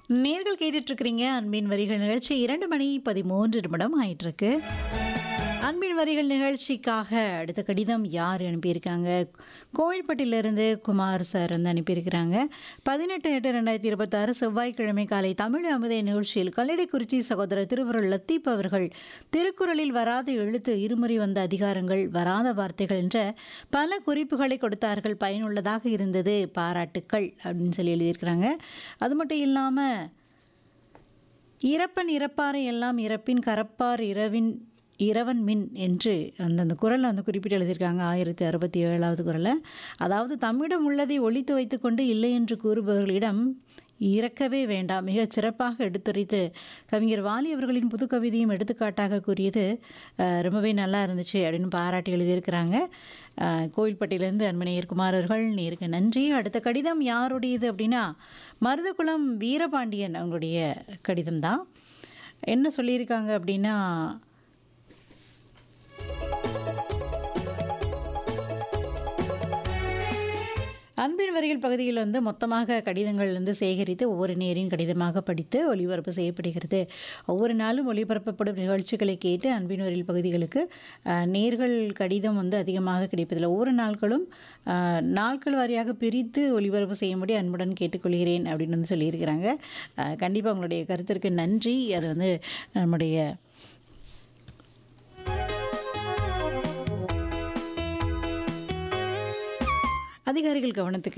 நேர்கள் கேட்டுட்டு இருக்கிறீங்க அன்பின் வரிகள் நிகழ்ச்சி இரண்டு மணி பதிமூன்று நிமிடம் ஆயிட்டு இருக்கு அன்பின் வரிகள் நிகழ்ச்சிக்காக அடுத்த கடிதம் யார் அனுப்பியிருக்காங்க கோவில்பட்டியிலிருந்து குமார் சார் வந்து அனுப்பியிருக்கிறாங்க பதினெட்டு எட்டு ரெண்டாயிரத்தி இருபத்தாறு செவ்வாய்க்கிழமை காலை தமிழ் அமுதை நிகழ்ச்சியில் கல்லடைக்குறிச்சி சகோதரர் திருவருள் லத்தீப் அவர்கள் திருக்குறளில் வராத எழுத்து இருமுறை வந்த அதிகாரங்கள் வராத வார்த்தைகள் என்ற பல குறிப்புகளை கொடுத்தார்கள் பயனுள்ளதாக இருந்தது பாராட்டுக்கள் அப்படின்னு சொல்லி எழுதியிருக்கிறாங்க அது மட்டும் இல்லாமல் இறப்பன் இறப்பாரை எல்லாம் இறப்பின் கரப்பார் இரவின் இரவன் மின் என்று அந்த அந்த குரலை வந்து குறிப்பிட்டு எழுதியிருக்காங்க ஆயிரத்தி அறுபத்தி ஏழாவது குரலை அதாவது தம்மிடம் உள்ளதை ஒழித்து வைத்துக்கொண்டு இல்லை என்று கூறுபவர்களிடம் இறக்கவே வேண்டாம் மிகச் சிறப்பாக எடுத்துரைத்து கவிஞர் வாலி அவர்களின் புது கவிதையும் எடுத்துக்காட்டாக கூறியது அஹ், ரொம்பவே நல்லா இருந்துச்சு அப்படின்னு பாராட்டி எழுதியிருக்கிறாங்க அஹ், கோவில்பட்டியிலேருந்து அன்பனையர் குமார் அவர்கள் நேருக்கு நன்றி அடுத்த கடிதம் யாருடையது அப்படின்னா மருதகுளம் வீரபாண்டியன் அவங்களுடைய கடிதம் தான் என்ன சொல்லியிருக்காங்க அப்படின்னா அன்பின் வரிகள் பகுதியில் வந்து மொத்தமாக கடிதங்கள் வந்து சேகரித்து ஒவ்வொரு நேரின் கடிதமாக படித்து ஒளிபரப்பு செய்யப்படுகிறது ஒவ்வொரு நாளும் ஒளிபரப்பப்படும் நிகழ்ச்சிகளை கேட்டு அன்பின் வரிகள் பகுதிகளுக்கு அஹ், நேர்கள் கடிதம் வந்து அதிகமாக கிடைப்பதில்லை ஒவ்வொரு நாட்களும் அஹ், நாட்கள் வாரியாக பிரித்து ஒளிபரப்பு செய்யும்படி அன்புடன் கேட்டுக்கொள்கிறேன் அப்படின்னு வந்து சொல்லியிருக்கிறாங்க கண்டிப்பாக உங்களுடைய கருத்திற்கு நன்றி அது வந்து நம்முடைய அதிகாரிகள் கவனத்துக்கு